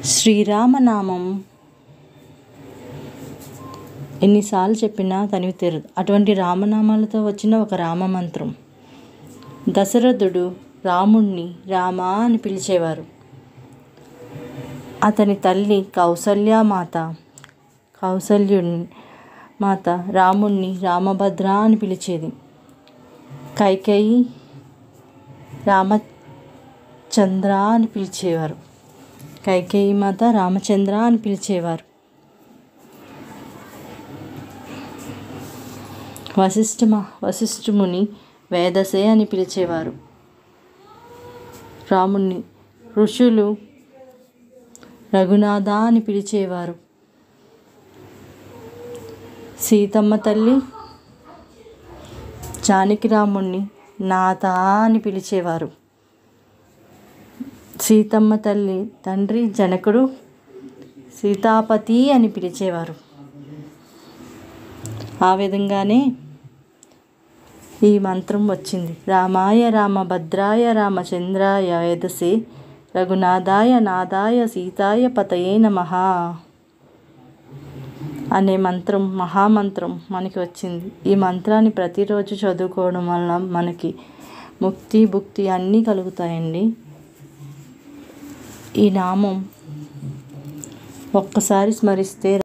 శ్రీరామనామం ఎన్నిసార్లు చెప్పినా తనివి తీరదు అటువంటి రామనామాలతో వచ్చిన ఒక రామమంత్రం దశరథుడు రాముణ్ణి రామా అని పిలిచేవారు అతని తల్లి కౌసల్యామాత కౌసల్యుని మాత రాముణ్ణి రామభద్ర అని పిలిచేది కైకేయి రామచంద్ర అని పిలిచేవారు కైకేయి మాత రామచంద్ర అని పిలిచేవారు వశిష్ఠ వశిష్ఠముని వేదసే అని పిలిచేవారు రాముణ్ణి ఋషులు రఘునాథ అని పిలిచేవారు సీతమ్మ తల్లి జానకి రాముణ్ణి నాథ అని పిలిచేవారు సీతమ్మ తల్లి తండ్రి జనకుడు సీతాపతి అని పిలిచేవారు ఆ విధంగానే ఈ మంత్రం వచ్చింది రామాయ రామభద్రాయ రామచంద్రాయ వేదసే రఘునాథాయ నాదాయ సీతాయ పతయే నమ అనే మంత్రం మహామంత్రం మనకి వచ్చింది ఈ మంత్రాన్ని ప్రతిరోజు చదువుకోవడం వల్ల మనకి ముక్తి భుక్తి అన్నీ కలుగుతాయండి ఈ నామం ఒక్కసారి స్మరిస్తే